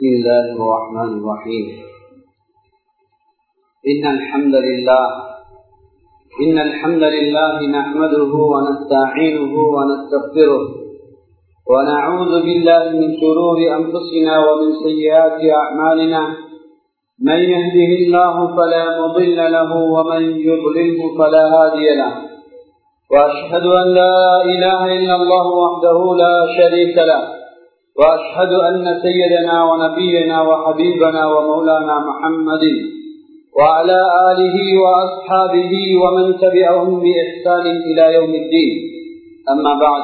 بسم الله الرحمن الرحيم إن الحمد لله إن الحمد لله نحمده ونستعينه ونستغفره ونعوذ بالله من شرور أنفسنا ومن سيئات أعمالنا من يهده الله فلا مضل له ومن يضلله فلا هادي له وأشهد أن لا إله إلا الله وحده لا شريك له وأشهد أن سيدنا ونبينا وحبيبنا ومولانا محمد وعلى آله وأصحابه ومن تبعهم بإحسان إلى يوم الدين أما بعد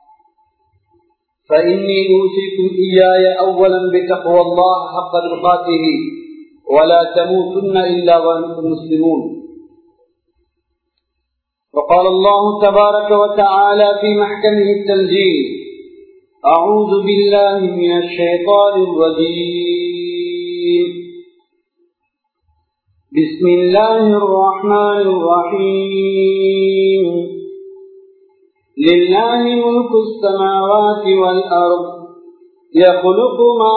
فإني أوصيكم إياي أولا بتقوى الله حق تقاته ولا تموتن إلا وأنتم مسلمون وقال الله تبارك وتعالى في محكمه التنزيل أعوذ بالله من الشيطان الرجيم بسم الله الرحمن الرحيم لله ملك السماوات والأرض يخلق ما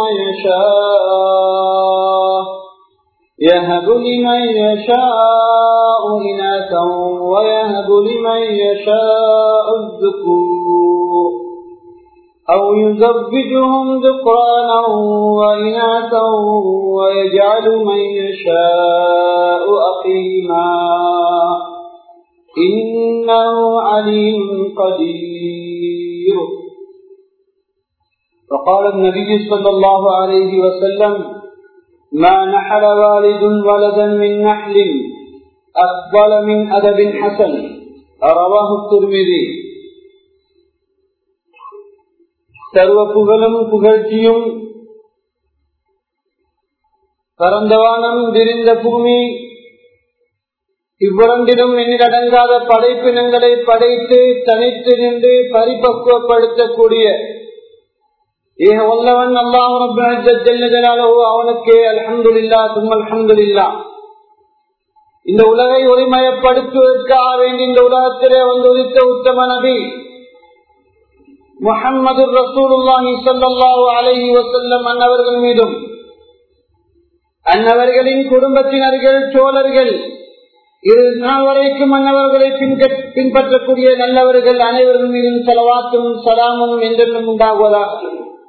يشاء يهب لمن يشاء إناثا ويهب لمن يشاء الذكور أو يزوجهم ذكرانا وإناثا ويجعل من يشاء أقيما إنه عليم قدير فقال النبي صلى الله عليه وسلم ما نحل والد ولدا من نحل أفضل من أدب حسن رواه الترمذي சர்வ புகழும் புகழ்ச்சியும் பரந்தவானம் விரிந்த பூமி இவ்வுடம்பிலும் எண்ணிலடங்காத படைப்பினங்களை படைத்து தனித்து நின்று பரிபக்குவப்படுத்தக்கூடிய ஏக வல்லவன் அல்லாஹோ அவனுக்கு அலமதுல்லா தும் அலமதுல்லா இந்த உலகை ஒளிமயப்படுத்துவதற்காக வேண்டி இந்த உலகத்திலே வந்து உதித்த உத்தம நபி முகம்மது ரசூலுல்லாஹி சல்லாஹூ அலஹி வசல்லம் அன்னவர்கள் மீதும் அன்னவர்களின் குடும்பத்தினர்கள் சோழர்கள் இரு நாள் வரைக்கும் அன்னவர்களை பின்பற்றக்கூடிய நல்லவர்கள் அனைவர்கள் மீதும் செலவாத்தும் சலாமும் என்றென்றும் உண்டாகுவதாக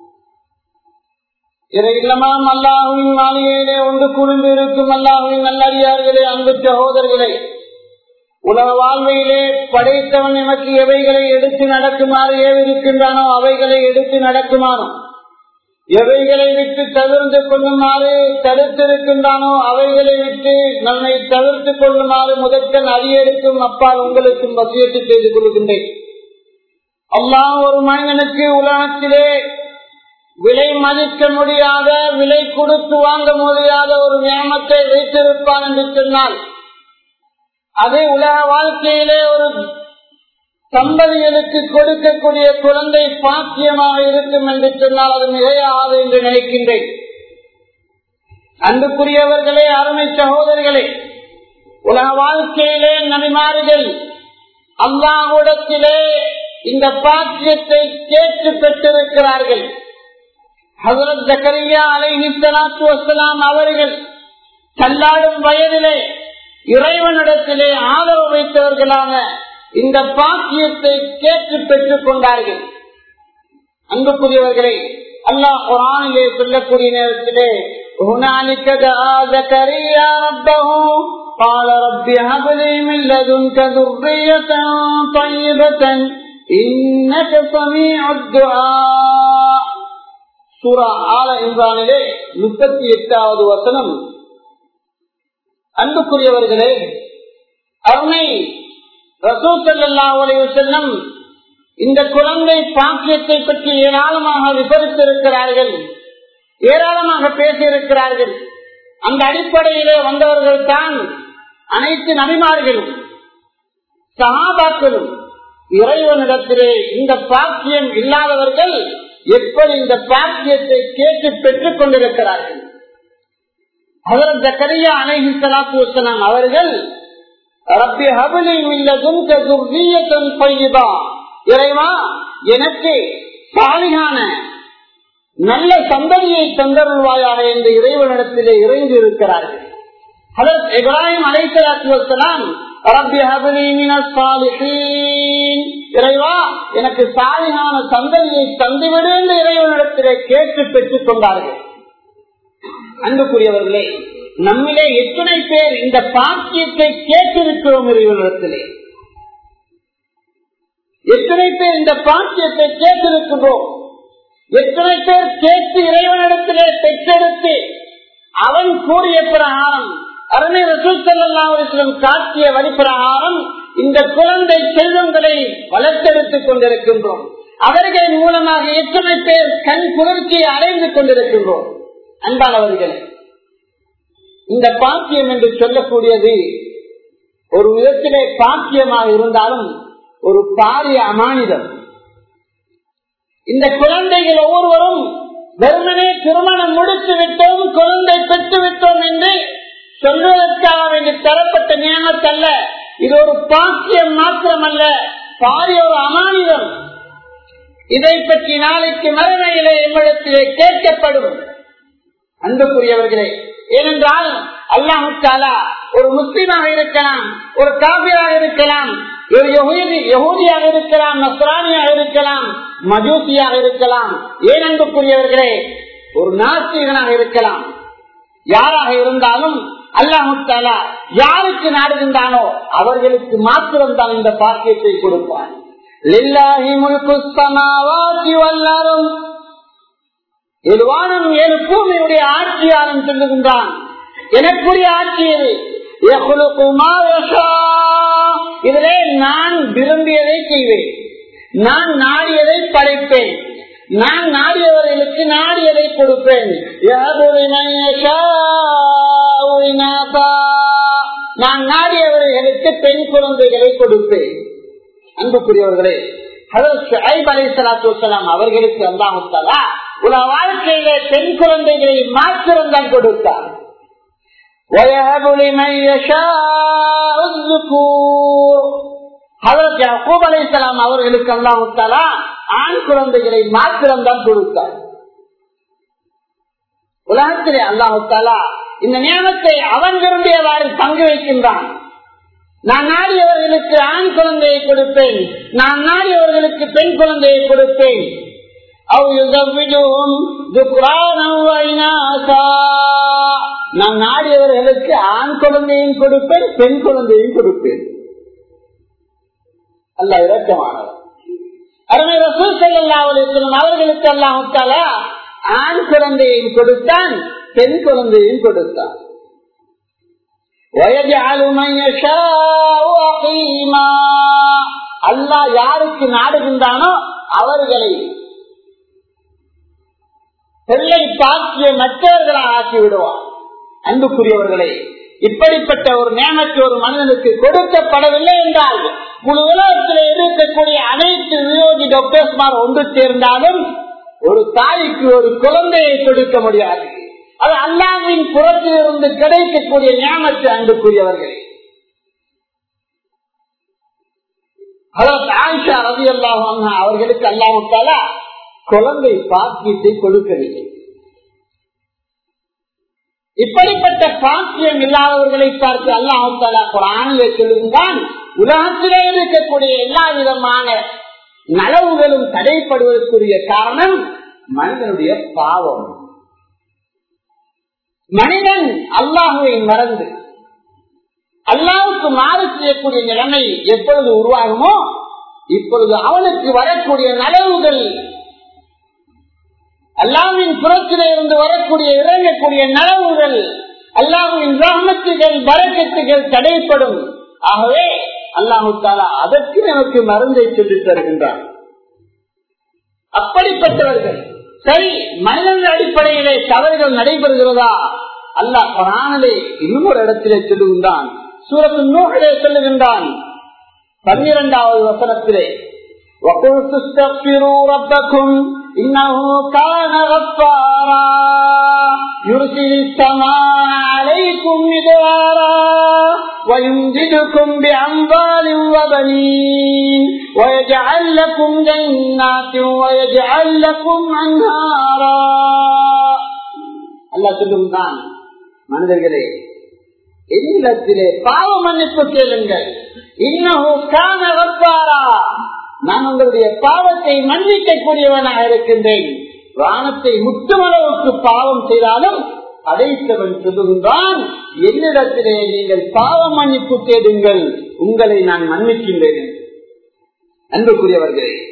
இறை இல்லமாம் அல்லாஹுவின் மாளிகையிலே ஒன்று குழுந்து இருக்கும் அல்லாஹுவின் நல்லடியார்களே அன்பு சகோதரர்களே உலக வாழ்வையிலே படைத்தவன் எனக்கு எவைகளை எடுத்து நடக்குமாறு ஏவிருக்கின்றானோ அவைகளை எடுத்து நடக்குமாறும் எவைகளை விட்டு தவிர்த்து கொள்ளுமாறு தடுத்திருக்கின்றானோ அவைகளை விட்டு நம்மை தவிர்த்து கொள்ளுமாறு முதற்கன் அடியெடுக்கும் அப்பால் உங்களுக்கும் வசியத்து செய்து கொள்கின்றேன் அல்லாஹ் ஒரு மனிதனுக்கு உலகத்திலே விலை மதிக்க முடியாத விலை கொடுத்து வாங்க முடியாத ஒரு நியமத்தை வைத்திருப்பான் என்று சொன்னால் அதே உலக வாழ்க்கையிலே ஒரு தம்பதிகளுக்கு கொடுக்கக்கூடிய குழந்தை பாக்கியமாக இருக்கும் என்று சொன்னால் அது மிகையாது என்று நினைக்கின்றேன் அன்புக்குரியவர்களே அருமை சகோதரர்களே உலக வாழ்க்கையிலே நபிமாறுகள் அல்லாஹுடத்திலே இந்த பாக்கியத்தை கேட்டு பெற்றிருக்கிறார்கள் ஹசரத் ஜக்கரியா அலைஹி சலாத்து வசலாம் அவர்கள் தள்ளாடும் வயதிலே இறைவனிடத்திலே ஆதரவு வைத்தவர்களாக இந்த பாக்கியத்தை கேட்டு பெற்றுக் கொண்டார்கள் அன்புக்குரியவர்களே அல்லாஹ் குரானிலே சொல்லக்கூடிய நேரத்திலே قال رب هب لي من لدنك ذرية طيبة إنك سميع الدعاء சூரா ஆல இம்ரானிலே முப்பத்தி எட்டாவது வசனம் அன்புக்குரியவர்களே அருமை ரசூசல்லா செல்லம் இந்த குழந்தை பாக்கியத்தை பற்றி ஏராளமாக விபரித்திருக்கிறார்கள் ஏராளமாக பேசியிருக்கிறார்கள் அந்த அடிப்படையிலே வந்தவர்கள் தான் அனைத்து நபிமார்களும் சகாபாக்களும் இறைவனிடத்திலே இந்த பாக்கியம் இல்லாதவர்கள் எப்படி இந்த பாக்கியத்தை கேட்டு பெற்றுக் கொண்டிருக்கிறார்கள் அவர் ஜக்கரியா அணைகி சலாத்து வசலாம் அவர்கள் ரப்பி ஹபலி மில்லதும் பையதா இறைவா எனக்கு சாலிகான நல்ல சந்ததியை தந்தருள்வாயாக என்று இறைவனிடத்திலே இறைந்து இருக்கிறார்கள் ஹலத் இப்ராஹிம் அலைத்தலாம் இறைவா எனக்கு சாலிகான சந்ததியை தந்துவிடு என்று இறைவனிடத்திலே கேட்டு பெற்றுக் கொண்டார்கள் அன்புக்குரியவர்களே நம்மிலே எத்தனை பேர் இந்த பாக்கியத்தை கேட்டிருக்கிறோம் இறைவனிடத்திலே எத்தனை பேர் இந்த பாக்கியத்தை கேட்டிருக்கிறோம் எத்தனை பேர் கேட்டு இறைவனிடத்திலே பெற்றெடுத்து அவன் கூறிய பிரகாரம் அருணை ரசூசல்லாம் காட்டிய வழி பிரகாரம் இந்த குழந்தை செல்வங்களை வளர்த்தெடுத்துக் கொண்டிருக்கின்றோம் அவர்கள் மூலமாக எத்தனை பேர் கண் குளிர்ச்சியை அடைந்து கொண்டிருக்கின்றோம் அன்பானவர்களே இந்த பாக்கியம் என்று சொல்லக்கூடியது ஒரு விதத்திலே பாக்கியமாக இருந்தாலும் ஒரு பாரிய அமானிதம் இந்த குழந்தைகள் ஒவ்வொருவரும் வெறுமனே திருமணம் முடித்து விட்டோம் குழந்தை பெற்று விட்டோம் என்று சொல்வதற்காக வேண்டி தரப்பட்ட நியமத்தல்ல இது ஒரு பாக்கியம் மாத்திரமல்ல பாரிய ஒரு அமானிதம் இதை பற்றி நாளைக்கு மறுமையிலே எம்மிடத்திலே கேட்கப்படும் அன்புக்குரியவர்களே ஏனென்றால் அல்லாஹாலா ஒரு முஸ்லீமாக இருக்கலாம் ஒரு காவியாக இருக்கலாம் ஒரு யகூதியாக இருக்கலாம் நஸ்ரானியாக இருக்கலாம் மஜூசியாக இருக்கலாம் ஏன் அன்புக்குரியவர்களே ஒரு நாஸ்திகனாக இருக்கலாம் யாராக இருந்தாலும் அல்லாஹாலா யாருக்கு நாடுகின்றானோ அவர்களுக்கு மாத்திரம்தான் இந்த பாக்கியத்தை கொடுப்பான் வானம் ஏழு பூமியுடைய ஆட்சியாளன் சொல்லுகின்றான் எனக்குரிய ஆட்சி இது இதிலே நான் விரும்பியதை செய்வேன் நான் நாடியதை படைப்பேன் நான் நாடியவர்களுக்கு நாடியதை கொடுப்பேன் நான் நாடியவர்களுக்கு பெண் குழந்தைகளை கொடுப்பேன் அன்புக்குரியவர்களே அவர்களுக்கு அல்லாமத்தாலா உல வாழ்க்கையில பெண் குழந்தைகளை மாத்திரம்தான் கொடுத்தார் அவர்களுக்கு அல்லாமத்தாலா ஆண் குழந்தைகளை மாத்திரம்தான் கொடுத்தார் உலகத்திலே அல்லாஹாலா இந்த நியமத்தை அவன் விரும்பியவாறு பங்கு வைக்கின்றான் நான் நாடியவர்களுக்கு ஆண் குழந்தையை கொடுப்பேன் நான் நாடியவர்களுக்கு பெண் குழந்தையை கொடுப்பேன் நான் நாடியவர்களுக்கு ஆண் குழந்தையும் கொடுப்பேன் பெண் குழந்தையும் கொடுப்பேன் அல்ல இறக்கமானவர் அருமை ரசூல் செல்லாவலும் அவர்களுக்கு அல்லாமத்தால ஆண் குழந்தையும் கொடுத்தான் பெண் குழந்தையும் கொடுத்தான் அல்லா யாருக்கு நாடுகின்றானோ அவர்களை பிள்ளை பாக்கிய மற்றவர்களாக ஆக்கி விடுவார் அன்புக்குரியவர்களே இப்படிப்பட்ட ஒரு நேமத்தை ஒரு மனிதனுக்கு கொடுக்கப்படவில்லை என்றால் முழு உலகத்தில் இருக்கக்கூடிய அனைத்து விரோதி டாக்டர்ஸ்மார் ஒன்று சேர்ந்தாலும் ஒரு தாய்க்கு ஒரு குழந்தையை கொடுக்க முடியாது அது அல்லாவின் புறத்தில் இருந்து கிடைக்கக்கூடிய ஞானத்தை அன்புக்குரியவர்களே ஆயிஷா ரவி அல்லாஹ் அவர்களுக்கு அல்லாமத்தால குழந்தை பாக்கியத்தை கொடுக்கவில்லை இப்படிப்பட்ட பாக்கியம் இல்லாதவர்களை பார்த்து அல்லாஹாலா குரானிலே சொல்லுகின்றான் உலகத்திலே இருக்கக்கூடிய எல்லா விதமான நலவுகளும் தடைப்படுவதற்குரிய காரணம் மனிதனுடைய பாவம் மனிதன் அல்லாஹுவை மறந்து அல்லாவுக்கு மாறு செய்யக்கூடிய நிலைமை எப்பொழுது உருவாகுமோ இப்பொழுது அவனுக்கு வரக்கூடிய நலவுகள் அல்லாவின் புறத்திலே இருந்து வரக்கூடிய இறங்கக்கூடிய நலவுகள் அல்லாவின் ரஹமத்துகள் வரக்கத்துகள் தடைப்படும் ஆகவே அல்லாஹு தாலா அதற்கு நமக்கு மருந்தை சொல்லி தருகின்றான் அப்படிப்பட்டவர்கள் சரி மனிதன் அடிப்படையிலே தவறுகள் நடைபெறுகிறதா அல்லாஹ் குரானிலே இன்னும் ஒரு இடத்திலே சொல்லுகின்றான் சூரத்து நூகிலே சொல்லுகின்றான் பன்னிரண்டாவது வசனத்திலே وَقُلْتُ اسْتَغْفِرُوا رَبَّكُمْ إِنَّهُ كَانَ غَفَّارًا يُرْسِلِ السَّمَاءَ عَلَيْكُمْ مِدْرَارًا ويمددكم بأموال وبنين ويجعل لكم جنات ويجعل لكم أنهارا الله சொல்லுகிறான் மனிதர்களே என்னிடத்திலே பாவ மன்னிப்பு கேளுங்கள் இன்னும் காண வப்பாரா நான் உங்களுடைய பாவத்தை மன்னிக்கக்கூடியவனாக இருக்கின்றேன் வானத்தை முட்டுமளவுக்கு பாவம் செய்தாலும் அடைத்தவன் சொல்லுகின்றான் என்னிடத்திலே நீங்கள் பாவ மன்னிப்பு கேடுங்கள் உங்களை நான் மன்னிக்கின்றேன் அன்புக்குரியவர்களே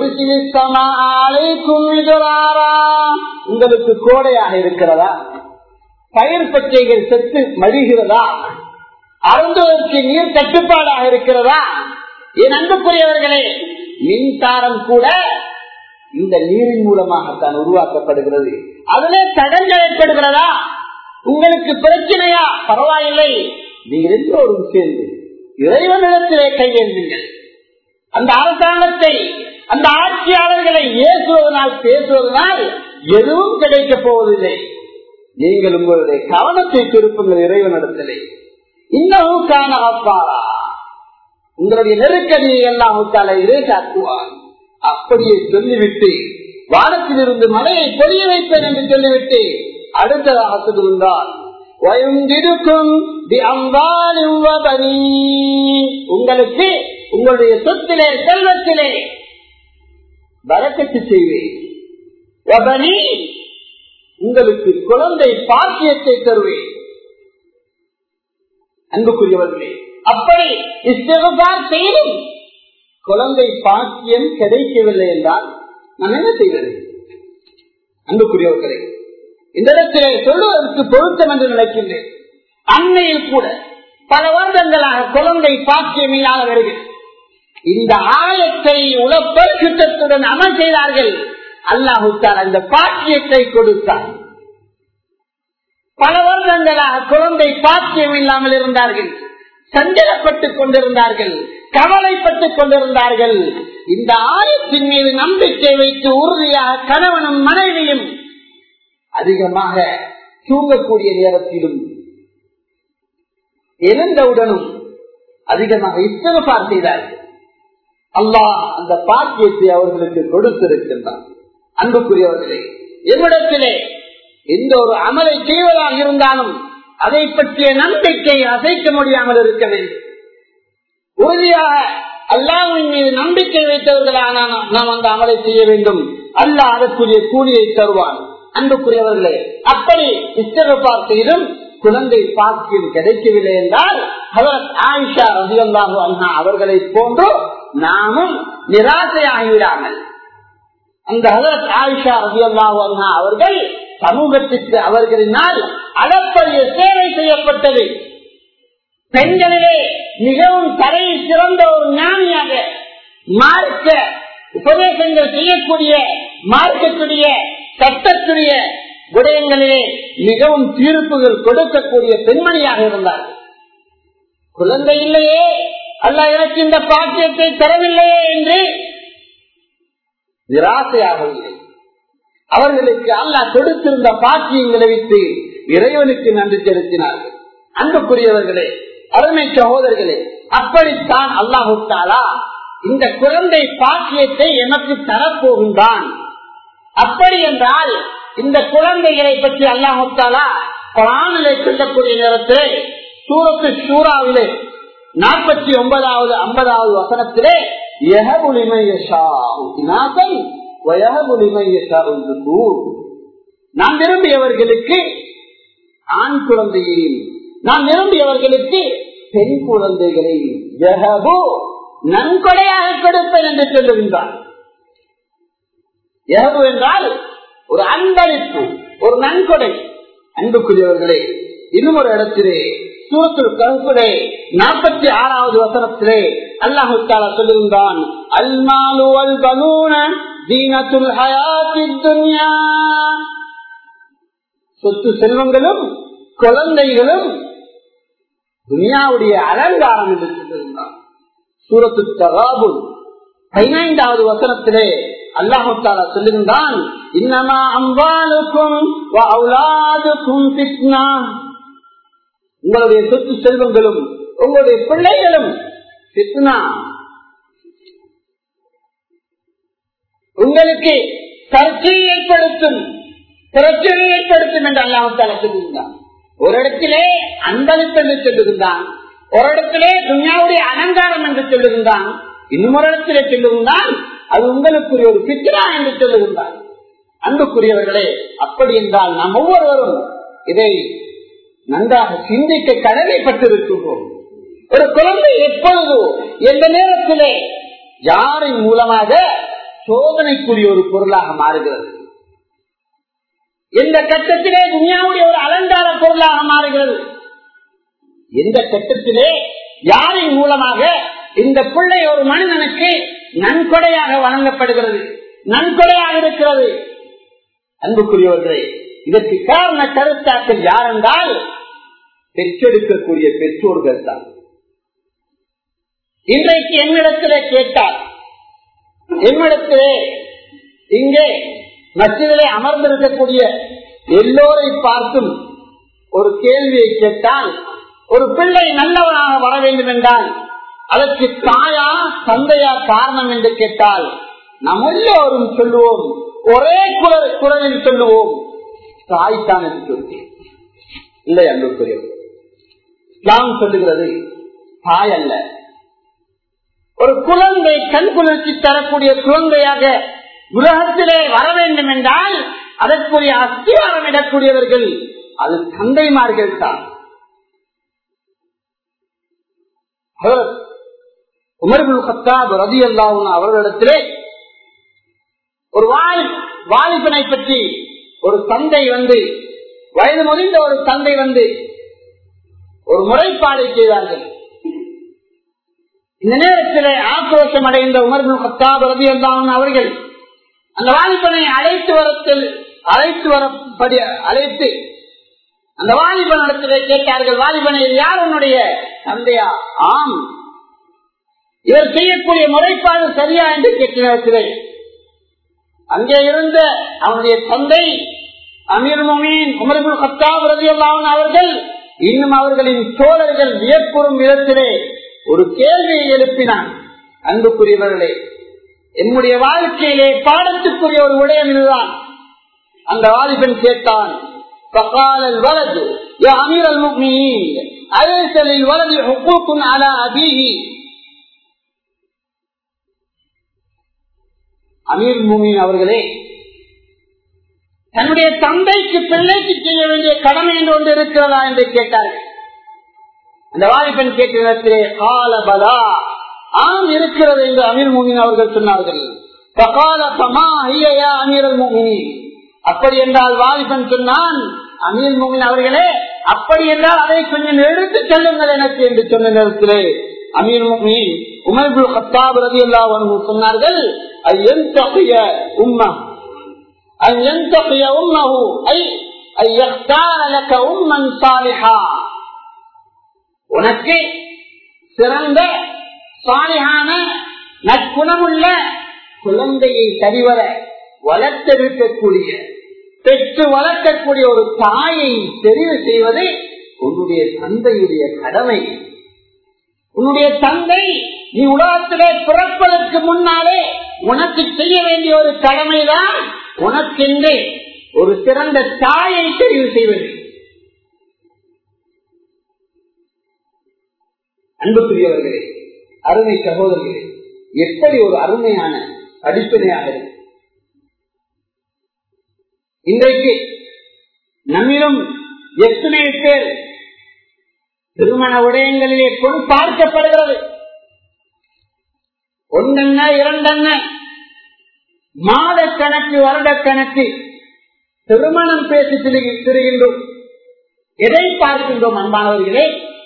உங்களுக்கு கோடையாக இருக்கிறதா பயிர் பச்சைகள் செத்து மடிகிறதா அருந்துவதற்கு நீர் கட்டுப்பாடாக இருக்கிறதா என் அன்புக்குரியவர்களே மின்சாரம் கூட இந்த நீரின் மூலமாகத்தான் உருவாக்கப்படுகிறது அதிலே தடங்கள் ஏற்படுகிறதா உங்களுக்கு பிரச்சனையா பரவாயில்லை நீங்கள் எல்லோரும் சேர்ந்து இறைவனிடத்திலே கையேந்துங்கள் அந்த அரசாங்கத்தை அந்த ஆட்சியாளர்களை ஏசுவதனால் பேசுவதனால் எதுவும் கிடைக்கப் போவதில்லை நீங்கள் உங்களுடைய கவனத்தை திருப்புங்கள் இறைவனிடத்திலே இன்னமும் காண அப்பாரா உங்களுடைய நெருக்கடியை எல்லாம் தலையிலே காட்டுவார் அப்படியே சொல்லிவிட்டு வானத்திலிருந்து மழையை பொழிய வைப்பேன் என்று சொல்லிவிட்டு அடுத்ததாக சொல்லுகின்றார் உங்களுக்கு உங்களுடைய சொத்திலே செல்வத்திலே வரக்கத்து செய்வேன் உங்களுக்கு குழந்தை பாக்கியத்தை தருவேன் அன்புக்குரியவர்களே அப்படி இஸ்தகபார் செய்தும் குழந்தை பாக்கியம் கிடைக்கவில்லை என்றால் நான் என்ன செய்வது அன்புக்குரியவர்களே இந்த இடத்திலே சொல்லுவதற்கு பொருத்தம் என்று நினைக்கின்றேன் அன்னையில் கூட பல வருடங்களாக குழந்தை பாக்கியம் இல்லாத வருகிறது இந்த ஆயத்தை உழப்பல் திட்டத்துடன் அமல் செய்தார்கள் அல்லாஹுத்தால் அந்த பாக்கியத்தை கொடுத்தார் பல வருடங்களாக குழந்தை பாக்கியம் இல்லாமல் இருந்தார்கள் சஞ்சலப்பட்டுக் கொண்டிருந்தார்கள் கவலைப்பட்டுக் கொண்டிருந்தார்கள் இந்த ஆயத்தின் மீது நம்பிக்கை வைத்து உறுதியாக கணவனும் மனைவியும் அதிகமாக தூங்கக்கூடிய நேரத்திலும் எழுந்தவுடனும் அதிகமாக இஸ்தகபார் செய்தார்கள் அல்லாஹ் அந்த பாக்கியத்தை அவர்களுக்கு கொடுத்திருக்கின்றார் அன்புக்குரியவர்களே என்னிடத்திலே எந்த ஒரு அமலை செய்வதாக இருந்தாலும் அதை பற்றிய நம்பிக்கை அசைக்க முடியாமல் இருக்க வேண்டும் உறுதியாக அல்லாவின் மீது நம்பிக்கை வைத்தவர்களாக நாம் அந்த அமலை செய்ய வேண்டும் அல்லாஹ் அதற்குரிய கூலியை தருவான் அன்புக்குரியவர்களே அப்படி இஸ்தகபார் செய்தும் குழந்தை பாக்கியம் கிடைக்கவில்லை என்றால் அவர் ஆயிஷா ரசிகல்லாஹு அண்ணா அவர்களை போன்று நாமும் நிராசையாகிவிடாமல் அந்த ஹசரத் ஆயிஷா ரசிகல்லாஹு அண்ணா அவர்கள் சமூகத்திற்கு அவர்களினால் அளப்பரிய சேவை செய்யப்பட்டது பெண்களிலே மிகவும் தரையில் சிறந்த ஒரு ஞானியாக மார்க்க உபதேசங்கள் செய்யக்கூடிய மார்க்கத்துடைய சட்டத்துடைய விடயங்களிலே மிகவும் தீர்ப்புகள் கொடுக்கக்கூடிய பெண்மணியாக இருந்தார் குழந்தை இல்லையே அல்ல எனக்கு இந்த பாக்கியத்தை தரவில்லையே என்று நிராசையாகவில்லை அவர்களுக்கு அல்லாஹ் கொடுத்திருந்த பாக்கியங்களை வைத்து இறைவனுக்கு நன்றி செலுத்தினார்கள் அன்புக்குரியவர்களே அருமை சகோதரர்களே அப்படித்தான் அல்லாஹுத்தாலா இந்த குழந்தை பாக்கியத்தை எமக்கு தரப்போகின்றான் அப்படி என்றால் இந்த குழந்தைகளை பற்றி அல்லாஹாலா குரானிலே சொல்லக்கூடிய நேரத்தில் சூரத்து சூறாவிலே நாற்பத்தி ஒன்பதாவது ஐம்பதாவது வசனத்திலே நாம் விரும்பியவர்களுக்கு ஆண் குழந்தையையும் நாம் விரும்பியவர்களுக்கு பெண் குழந்தைகளை நன்கொடையாக கொடுப்பேன் என்று சொல்லுகின்றார் எகவு என்றால் ஒரு அன்பளிப்பு ஒரு நன்கொடை அன்புக்குரியவர்களே இன்னும் ஒரு இடத்திலே சூரத்தில் கருப்புடே நாற்பத்தி ஆறாவது வசனத்திலே அல்லாஹு தாலா சொல்லுகின்றான் அல்மாலு அல் பலூன தீனத்துல் ஹயாத்தி துன்யா சொத்து செல்வங்களும் குழந்தைகளும் துனியாவுடைய அலங்காரம் என்று சொல்லுகின்றான் சூரத்து தகாபுல் பதினைந்தாவது வசனத்திலே அல்லாஹு தாலா சொல்லுகின்றான் இன்னமா அம்பாலுக்கும் அவுலாதுக்கும் பித்னா உங்களுடைய சொத்து செல்வங்களும் உங்களுடைய பிள்ளைகளும் பித்னா உங்களுக்கு சர்ச்சையை ஏற்படுத்தும் பிரச்சனை ஏற்படுத்தும் என்று அல்லாஹால சொல்லுகின்றான் ஒரு இடத்திலே அன்பளிப்பு என்று சொல்லுகின்றான் ஒரு இடத்திலே துன்யாவுடைய அலங்காரம் என்று சொல்லுகின்றான் இன்னும் ஒரு இடத்திலே சொல்லுகின்றான் அது உங்களுக்குரிய ஒரு பித்ரா என்று சொல்லுகின்றான் அன்புக்குரியவர்களே அப்படி என்றால் நாம் ஒவ்வொருவரும் இதை நன்றாக சிந்திக்க கடமைப்பட்டிருக்கின்றோம் ஒரு குழந்தை எப்பொழுது எந்த நேரத்திலே யாரின் மூலமாக சோதனைக்குரிய ஒரு பொருளாக மாறுகிறது எந்த கட்டத்திலே துனியாவுடைய ஒரு அலங்கார பொருளாக மாறுகிறது எந்த கட்டத்திலே யாரின் மூலமாக இந்த பிள்ளை ஒரு மனிதனுக்கு நன்கொடையாக வழங்கப்படுகிறது நன்கொடையாக இருக்கிறது அன்புக்குரியவர்களே இதற்கு காரண கருத்தாக்கள் யார் என்றால் பெற்றெடுக்கக்கூடிய பெற்றோர்கள் தான் இன்றைக்கு என்னிடத்திலே கேட்டார் என்னிடத்திலே இங்கே மசிதிலே அமர்ந்திருக்கக்கூடிய எல்லோரை பார்த்தும் ஒரு கேள்வியை கேட்டால் ஒரு பிள்ளை நல்லவனாக வர வேண்டும் என்றால் அதற்கு தாயா தந்தையா காரணம் என்று கேட்டால் நாம் எல்லோரும் சொல்லுவோம் ஒரே குரல் குரலில் சொல்லுவோம் தாய்தான் என்று சொல்லுவோம் இல்லை அன்புக்குரியவர் இஸ்லாம் சொல்லுகிறது தாய் அல்ல ஒரு குழந்தை கண் குளிர்ச்சி தரக்கூடிய குழந்தையாக உலகத்திலே வர வேண்டும் என்றால் அதற்குரிய அஸ்திவாரம் இடக்கூடியவர்கள் அது தந்தைமார்கள் தான் உமர்புல் கத்தாப் ரதி அல்லாவும் அவர்களிடத்திலே ஒரு வாலி வாலிபனை பற்றி ஒரு தந்தை வந்து வயது முதிர்ந்த ஒரு தந்தை வந்து ஒரு முறைப்பாடை செய்தார்கள் இந்த நேரத்தில் ஆக்ரோஷம் அடைந்த உமர்புல் கத்தாப் ரதி அல்லாவும் அவர்கள் அந்த வாலிபனை அழைத்து வரத்தில் அழைத்து வரப்படி அழைத்து அந்த வாலிபன் இடத்திலே கேட்டார்கள் வாலிபனை யார் உன்னுடைய தந்தையா ஆம் இவர் செய்யக்கூடிய முறைப்பாடு சரியா என்று கேட்கிறேன் அங்கே இருந்த அவனுடைய தந்தை அமீர் மொமீன் உமர்புல் கத்தாப் ரதியல்லான் அவர்கள் இன்னும் அவர்களின் தோழர்கள் வியப்புறும் விதத்திலே ஒரு கேள்வியை எழுப்பினான் அன்புக்குரியவர்களே என்னுடைய வாழ்க்கையிலே பாடத்துக்குரிய ஒரு விடயம் இதுதான் அந்த வாலிபன் கேட்டான் فقال الولد يا أمير المؤمنين أليس للولد حقوق على أبيه அமீர் மூமின் அவர்களே தன்னுடைய தந்தைக்கு பிள்ளைக்கு செய்ய வேண்டிய கடமை என்று ஒன்று இருக்கிறதா என்று கேட்டார்கள் அந்த வாலிபன் கேட்கிறதே காலபலா ஆம் இருக்கிறது என்று அமீர் மூமின் அவர்கள் சொன்னார்கள் அப்படி என்றால் வாலிபன் சொன்னான் அமீர் மூமின் அவர்களே அப்படி என்றால் அதை கொஞ்சம் எடுத்து செல்லுங்கள் எனக்கு என்று சொன்ன நேரத்திலே அமீர் மூமின் உமர்புல் கத்தாப் ரதி அல்லா சொன்னார்கள் உம்மா أن ينتقي أمه أي أن يختار لك أما صالحا உனக்கு சிறந்த சாலிகான நற்குணமுள்ள குழந்தையை சரிவர வளர்த்தெடுக்கக்கூடிய பெற்று வளர்க்கக்கூடிய ஒரு தாயை தெரிவு செய்வது உன்னுடைய தந்தையுடைய கடமை உன்னுடைய தந்தை நீ உலகத்திலே பிறப்பதற்கு முன்னாலே உனக்கு செய்ய வேண்டிய ஒரு கடமைதான் உனக்கென்று ஒரு சிறந்த தாயை தெரிவு செய்வது அன்புக்குரியவர்களே அருமை சகோதரர்களே எப்படி ஒரு அருமையான அடிப்படையாக இருக்கு இன்றைக்கு நம்மிடம் எத்தனை பேர் திருமண விடயங்களிலே பொன் பார்க்கப்படுகிறது ஒன்றென்ன இரண்டென்ன மாத கணக்கு வருட கணக்கு திருமணம் பேசி திரிகின்றோம் எதை பார்க்கின்றோம் அன்பானவர்களே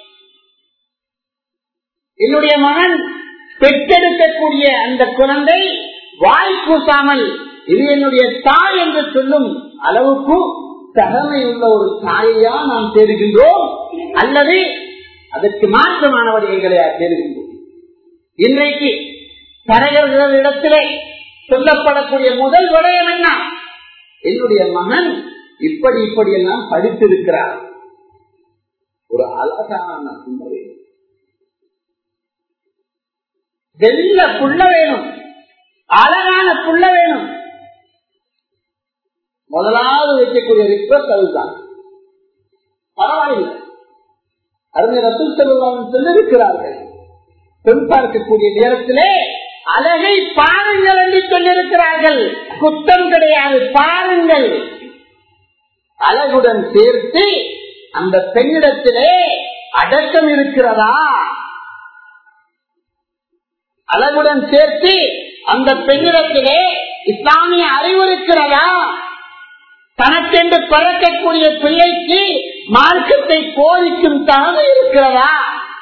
என்னுடைய மகன் பெற்றெடுக்கக்கூடிய அந்த குழந்தை வாய் கூசாமல் இது என்னுடைய தாய் என்று சொல்லும் அளவுக்கு தகமை உள்ள ஒரு தாயையா நாம் தேடுகின்றோம் அல்லது அதற்கு மாற்றமானவர்களையா தேடுகின்றோம் இன்றைக்கு தரகர்கள் இடத்திலே சொல்லப்படக்கூடிய முதல் விடயம் என்ன என்னுடைய மகன் இப்படி இப்படி எல்லாம் படித்திருக்கிறார் ஒரு அழகான சுந்தரி வெள்ள புள்ள வேணும் அழகான புள்ள வேணும் முதலாவது வைக்கக்கூடிய ரிக்வஸ்ட் அதுதான் பரவாயில்லை அறிஞர் ரசூல் செல்வம் சொல்லிருக்கிறார்கள் பெண் பார்க்கக்கூடிய நேரத்திலே அழகை பாருங்கள் என்று சொல்லியிருக்கிறார்கள் குத்தம் கிடையாது பாருங்கள் அழகுடன் சேர்த்து அந்த பெண்ணிடத்திலே அடக்கம் இருக்கிறதா அழகுடன் சேர்த்து அந்த பெண்ணிடத்திலே இஸ்லாமிய அறிவு இருக்கிறதா தனக்கென்று பிறக்கக்கூடிய பிள்ளைக்கு மார்க்கத்தை போதிக்கும் தகவல் இருக்கிறதா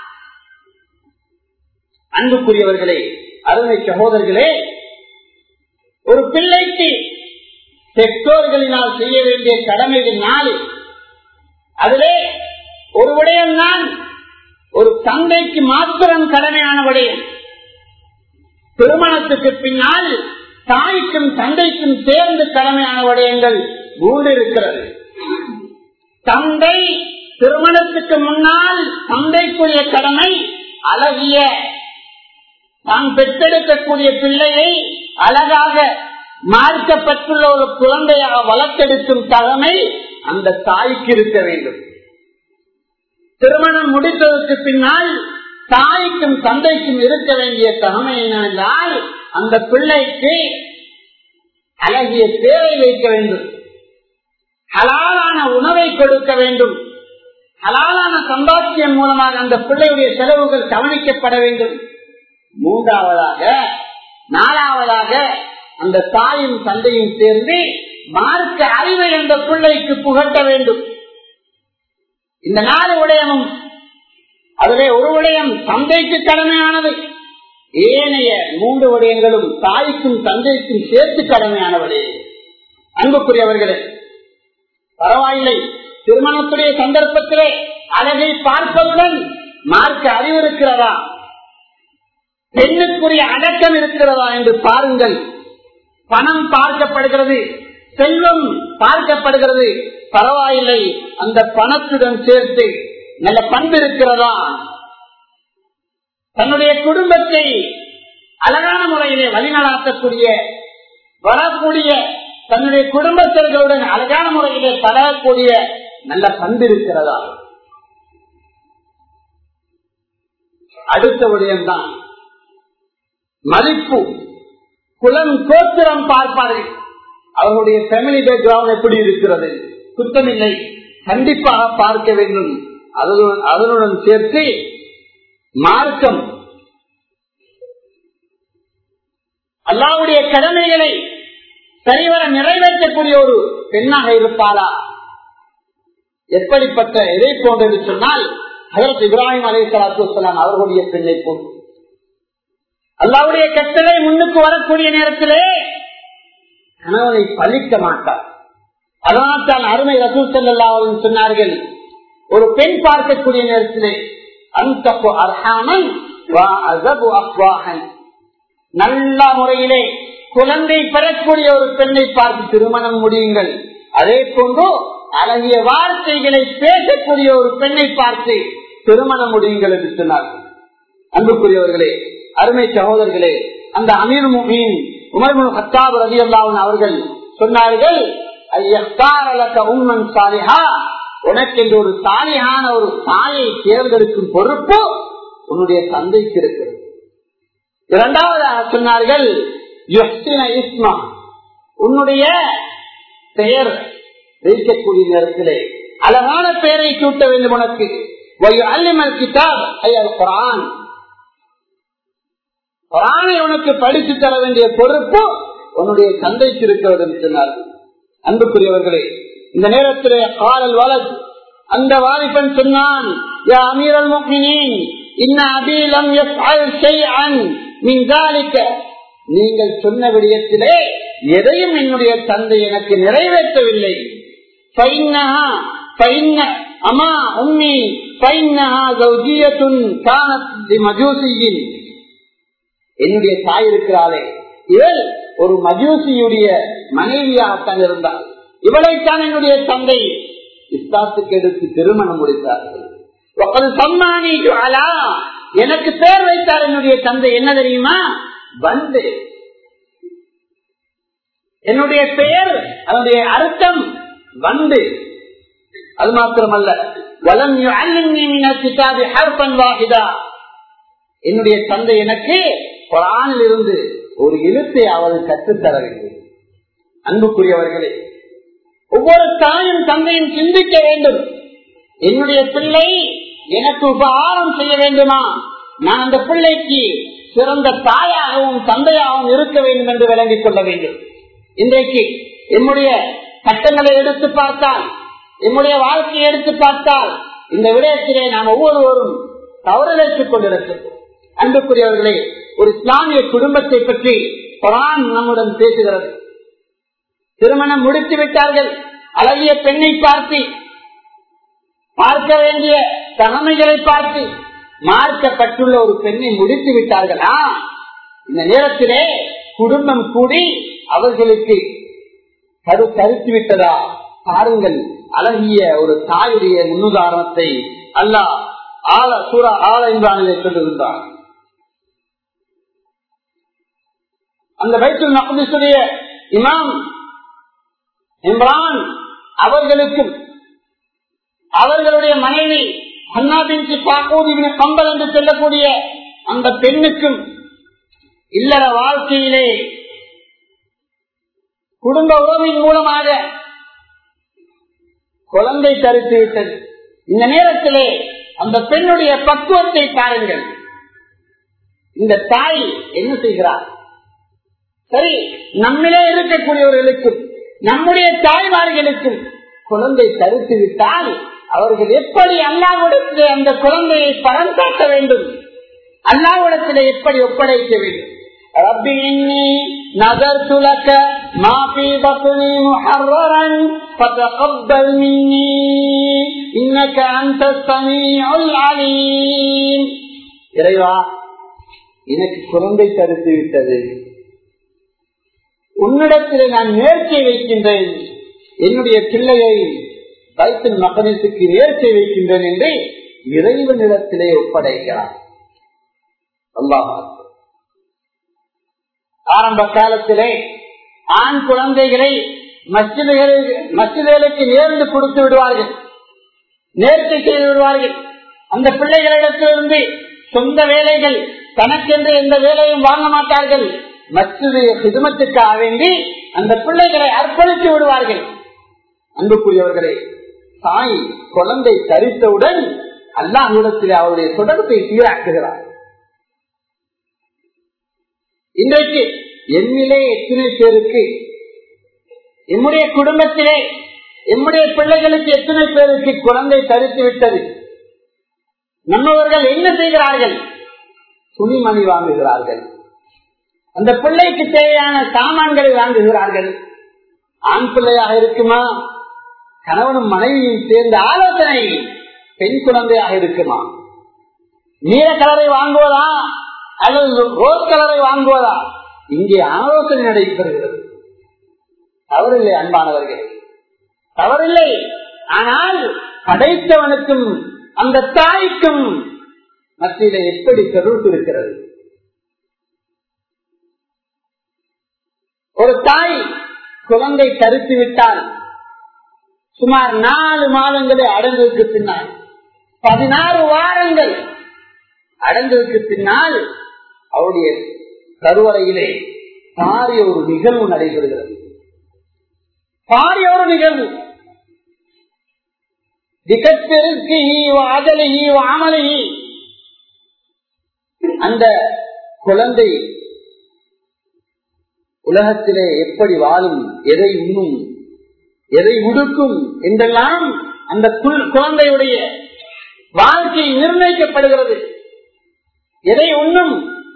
அன்புக்குரியவர்களே அருமை சகோதரர்களே ஒரு பிள்ளைக்கு பெற்றோர்களினால் செய்ய வேண்டிய கடமைகள் நாலு அதிலே ஒரு விடயம் தான் ஒரு தந்தைக்கு மாத்திரம் கடமையான விடயம் திருமணத்துக்கு பின்னால் தாய்க்கும் தந்தைக்கும் சேர்ந்து கடமையான விடயங்கள் மூன்று இருக்கிறது தந்தை திருமணத்துக்கு முன்னால் தந்தைக்குரிய கடமை அழகிய தான் பெற்றெடுக்கக்கூடிய பிள்ளையை அழகாக மார்க்கப்பட்டுள்ள ஒரு குழந்தையாக வளர்த்தெடுக்கும் தலைமை அந்த தாய்க்கு இருக்க வேண்டும் திருமணம் முடித்ததற்கு பின்னால் தாய்க்கும் தந்தைக்கும் இருக்க வேண்டிய தலைமை என்னவென்றால் அந்த பிள்ளைக்கு அழகிய பேரை வைக்க வேண்டும் ஹலாலான உணவை கொடுக்க வேண்டும் ஹலாலான சம்பாத்தியம் மூலமாக அந்த பிள்ளையுடைய செலவுகள் கவனிக்கப்பட வேண்டும் மூன்றாவதாக நாலாவதாக அந்த தாயும் தந்தையும் சேர்ந்து மார்க்க அறிவை அந்த பிள்ளைக்கு புகட்ட வேண்டும் இந்த நாலு விடயமும் அதிலே ஒரு விடயம் தந்தைக்கு கடமையானது ஏனைய மூன்று விடயங்களும் தாய்க்கும் தந்தைக்கும் சேர்த்து கடமையான விடயம் அன்புக்குரியவர்களே பரவாயில்லை திருமணத்துடைய சந்தர்ப்பத்திலே அழகை பார்ப்பதுடன் மார்க்க அறிவு இருக்கிறதா பெண்ணுக்குரிய அடக்கம் இருக்கிறதா என்று பாருங்கள் பணம் பார்க்கப்படுகிறது செல்வம் பார்க்கப்படுகிறது பரவாயில்லை அந்த பணத்துடன் சேர்த்து நல்ல பண்பு இருக்கிறதா தன்னுடைய குடும்பத்தை அழகான முறையிலே வழிநடாத்தக்கூடிய வரக்கூடிய தன்னுடைய குடும்பத்தர்களுடன் அழகான முறையிலே பழகக்கூடிய நல்ல பண்பு இருக்கிறதா அடுத்த விடயம்தான் மதிப்பு குலம் கோத்திரம் பார்ப்பார்கள் அவர்களுடைய ஃபேமிலி பேக்ரவுண்ட் எப்படி இருக்கிறது குத்தமில்லை கண்டிப்பாக பார்க்க வேண்டும் அதனுடன் சேர்த்து மார்க்கம் அல்லாவுடைய கடமைகளை சரிவர நிறைவேற்றக்கூடிய ஒரு பெண்ணாக இருப்பாளா எப்படிப்பட்ட எதை போன்றது சொன்னால் அதற்கு இப்ராஹிம் அலை சலாத்து அவர்களுடைய பெண்ணை போன்று அல்லாவுடைய கட்டளை முன்னுக்கு வரக்கூடிய நேரத்திலே கணவனை பழிக்க மாட்டார் அதனால் தான் அருமை ரசூல் செல்லாவும் சொன்னார்கள் ஒரு பெண் பார்க்கக்கூடிய நேரத்திலே அந்த அர்ஹாமன் நல்ல முறையிலே குழந்தை பெறக்கூடிய ஒரு பெண்ணை பார்த்து திருமணம் முடியுங்கள் அதே போன்று அழகிய வார்த்தைகளை பேசக்கூடிய ஒரு பெண்ணை பார்த்து திருமணம் முடியுங்கள் என்று சொன்னார்கள் அன்புக்குரியவர்களே அருமை சகோதரர்களே அந்த அமீர் முகீன் உமர்முன் ஹத்தாப் ரவி அல்லாவன் அவர்கள் சொன்னார்கள் உம்மன் சாலிஹா உனக்கு என்று ஒரு சாலியான ஒரு தாயை தேர்ந்தெடுக்கும் பொறுப்பு உன்னுடைய தந்தைக்கு இருக்கிறது இரண்டாவதாக சொன்னார்கள் இஸ்மா உன்னுடைய பெயர் வைக்கக்கூடிய நேரத்திலே அழகான பெயரை சூட்ட வேண்டும் உனக்கு அல்லிமல் கிதாப் ஐயல் குரான் குரானை உனக்கு படித்து தர வேண்டிய பொறுப்பு உன்னுடைய தந்தைக்கு இருக்கிறது என்று சொன்னார்கள் அன்புக்குரியவர்களே இந்த நேரத்திலே காலல் வலது அந்த வாலிபன் சொன்னான் யா அமீரல் முக்மினீன் இன்ன அபீலம் நீங்கள் சொன்ன விடயத்திலே எதையும் என்னுடைய தந்தை எனக்கு நிறைவேற்றவில்லை அம்மா உம்மி மஜூசியின் என்னுடைய தாய் இருக்கிறாளே இவள் ஒரு மஜூசியுடைய மனைவியாகத்தான் இருந்தாள் இவளைத்தான் என்னுடைய தந்தை இஸ்லாத்துக்கு எடுத்து திருமணம் முடித்தார்கள் எனக்கு பேர் வைத்தார் என்னுடைய தந்தை என்ன தெரியுமா வந்து என்னுடைய பெயர் அதனுடைய அர்த்தம் வந்து அது மாத்திரமல்ல வலம் கிதாபி ஹர்பன் வாஹிதா என்னுடைய தந்தை எனக்கு குரானில் இருந்து ஒரு எழுத்தை அவர் கற்றுத்தரவில்லை அன்புக்குரியவர்களே ஒவ்வொரு தாயும் தந்தையும் சிந்திக்க வேண்டும் என்னுடைய பிள்ளை எனக்கு உபகாரம் செய்ய வேண்டுமா நான் அந்த பிள்ளைக்கு சிறந்த தாயாகவும் தந்தையாகவும் இருக்க வேண்டும் என்று விளங்கிக் கொள்ள வேண்டும் இன்றைக்கு என்னுடைய சட்டங்களை எடுத்து பார்த்தால் என்னுடைய வாழ்க்கையை எடுத்து பார்த்தால் இந்த விடயத்திலே நாம் ஒவ்வொருவரும் தவறிழைத்துக் கொண்டிருக்கிறோம் அன்புக்குரியவர்களே ஒரு இஸ்லாமிய குடும்பத்தை பற்றி குரான் நம்முடன் பேசுகிறது திருமணம் முடித்து விட்டார்கள் அழகிய பெண்ணை பார்த்து பார்க்க வேண்டிய தலைமைகளை பார்த்து மார்க்கப்பட்டுள்ள ஒரு பெண்ணை முடித்து விட்டார்களா இந்த நேரத்திலே குடும்பம் கூடி அவர்களுக்கு கரு தரித்து விட்டதா பாருங்கள் அழகிய ஒரு தாயுடைய முன்னுதாரணத்தை அல்லாஹ் ஆள சூற ஆள இம்ரானிலே சொல்லியிருந்தார் அந்த வயிற்று நகதிசுடைய இமாம் இம்ரான் அவர்களுக்கும் அவர்களுடைய மனைவி அண்ணாபின் பாக்கூதிவின் கம்பல் என்று செல்லக்கூடிய அந்த பெண்ணுக்கும் இல்லற வாழ்க்கையிலே குடும்ப உறவின் மூலமாக குழந்தை தரித்து விட்டது இந்த நேரத்திலே அந்த பெண்ணுடைய பக்குவத்தை பாருங்கள் இந்த தாய் என்ன செய்கிறார் சரி நம்மிலே இருக்கக்கூடியவர்களுக்கும் நம்முடைய தாய்மார்களுக்கும் குழந்தை தரித்து விட்டால் அவர்கள் எப்படி அல்லாவிடத்திலே அந்த குழந்தையை படம் காட்ட வேண்டும் அல்லாவிடத்திலே எப்படி ஒப்படைக்க வேண்டும் ربي إني نذرت لك ما في بطني محررا فتقبل مني إنك أنت السميع العليم இறைவா எனக்கு குழந்தை தடுத்து விட்டது உன்னிடத்தில் நான் நேர்ச்சை வைக்கின்றேன் என்னுடைய பிள்ளையை வைத்தின் மகனத்துக்கு நேர்ச்சை வைக்கின்றேன் என்று இறைவனிடத்திலே ஒப்படைக்கிறார் அல்லாஹ் ஆரம்ப காலத்திலே ஆண் குழந்தைகளை மசிதர்களுக்கு நேர்ந்து கொடுத்து விடுவார்கள் நேர்த்தி செய்து விடுவார்கள் அந்த பிள்ளைகளிடத்திலிருந்து சொந்த வேலைகள் தனக்கென்று எந்த வேலையும் வாங்க மாட்டார்கள் மசித சிதுமத்துக்காக வேண்டி அந்த பிள்ளைகளை அர்ப்பணித்து விடுவார்கள் அன்புக்குரியவர்களே தாய் குழந்தை தரித்தவுடன் அல்லாஹிடத்தில் அவருடைய தொடர்பை சீராக்குகிறார் இன்றைக்கு என்னிலே எத்தனை பேருக்கு எம்முடைய குடும்பத்திலே எம்முடைய பிள்ளைகளுக்கு எத்தனை பேருக்கு குழந்தை தரித்து விட்டது நம்மவர்கள் என்ன செய்கிறார்கள் துணிமணி வாங்குகிறார்கள் அந்த பிள்ளைக்கு தேவையான சாமான்களை வாங்குகிறார்கள் ஆண் பிள்ளையாக இருக்குமா கணவனும் மனைவியும் சேர்ந்த ஆலோசனை பெண் குழந்தையாக இருக்குமா நீல கலரை வாங்குவதா அல்லது ரோஸ் கலரை வாங்குவதா இங்கே ஆலோசனை நடைபெறுகிறது தவறில்லை அன்பானவர்களே தவறில்லை ஆனால் படைத்தவனுக்கும் அந்த தாய்க்கும் மத்தியில எப்படி தொடர்பு இருக்கிறது ஒரு தாய் குழந்தை கருத்து விட்டால் சுமார் நாலு மாதங்களை அடங்குவதற்கு பின்னால் பதினாறு வாரங்கள் அடங்குவதற்கு பின்னால் அவருடைய கருவறையிலே பாரிய ஒரு நிகழ்வு நடைபெறுகிறது பாரிய ஒரு நிகழ்வு அந்த குழந்தை உலகத்திலே எப்படி வாழும் எதை உண்ணும் எதை உடுக்கும் என்றெல்லாம் அந்த குழந்தையுடைய வாழ்க்கை நிர்ணயிக்கப்படுகிறது எதை உண்ணும்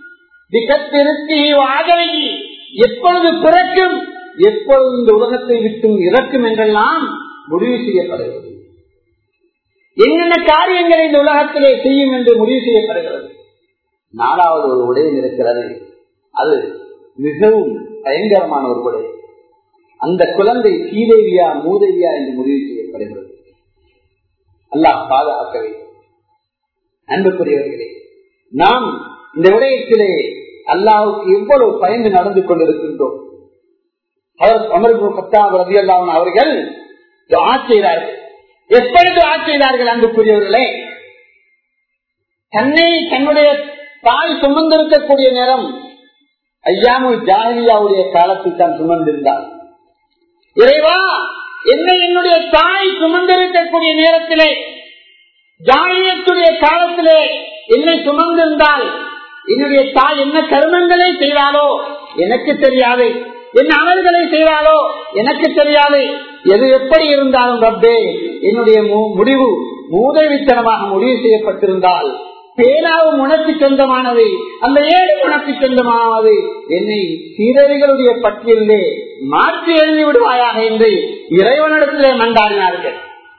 எப்பொழுது பிறக்கும் எப்பொழுது இந்த உலகத்தை விட்டும் இறக்கும் என்றெல்லாம் முடிவு செய்யப்படுகிறது என்னென்ன காரியங்களை இந்த உலகத்திலே செய்யும் என்று முடிவு செய்யப்படுகிறது நாலாவது ஒரு விடயம் இருக்கிறது அது மிகவும் பயங்கரமான ஒரு விடயம் அந்த குழந்தை சீதேவியா மூதேவியா என்று முடிவு செய்யப்படுகிறது அல்லாஹ் பாதுகாக்க வேண்டும் அன்புக்குரியவர்களே நாம் இந்த விடயத்திலே அல்லாவுக்கு எவ்வளவு பயந்து நடந்து கொண்டிருக்கின்றோம் அவர் அமர்வு பத்தாம் ரவி அல்லாவன் அவர்கள் துஆ செய்தார்கள் எப்படி துஆ செய்தார்கள் அன்புக்குரியவர்களே தன்னை தன்னுடைய தாய் சுமந்திருக்கக்கூடிய நேரம் ஐயாமுல் ஜாகிரியாவுடைய காலத்தில் தான் சுமந்திருந்தார் இறைவா என்னை என்னுடைய தாய் சுமந்திருக்கக்கூடிய நேரத்திலே ஜாகிரியத்துடைய காலத்திலே என்னை சுமந்திருந்தால் என்னுடைய தாய் என்ன கருமங்களை செய்தாலோ எனக்கு தெரியாது என்ன அமல்களை செய்தாலோ எனக்கு தெரியாது எது எப்படி இருந்தாலும் ரப்பே என்னுடைய மு- முடிவு மூதவித்தனமாக முடிவு செய்யப்பட்டிருந்தால் பேராவும் உனக்கு சொந்தமானது அந்த ஏடு உனக்கு சொந்தமானது என்னை சீரடிகளுடைய பட்டியலிலே மாற்றி எழுதி விடுவாயாக என்று இறைவனிடத்திலே மண்டாடினார்கள்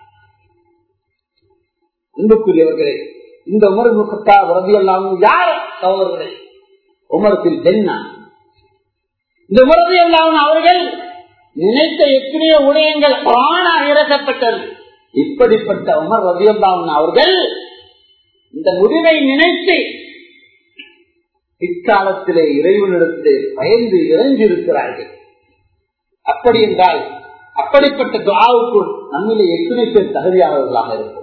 அன்புக்குரியவர்களே இந்த உமர் முகத்தா உறதியெல்லாம் யார் சகோதரர்களே உமரத்தில் தென்னா இந்த உறதியெல்லாம் அவர்கள் நினைத்த எத்தனையோ உடையங்கள் ஆணாக இறக்கப்பட்டது இப்படிப்பட்ட உமர் ரதியல்லாமன் அவர்கள் இந்த முடிவை நினைத்து இக்காலத்திலே இறைவனிடத்திலே பயந்து இறைஞ்சிருக்கிறார்கள் அப்படி என்றால் அப்படிப்பட்ட துவாவுக்கு நம்மிலே எத்தனை பேர் தகுதியானவர்களாக இருக்கும்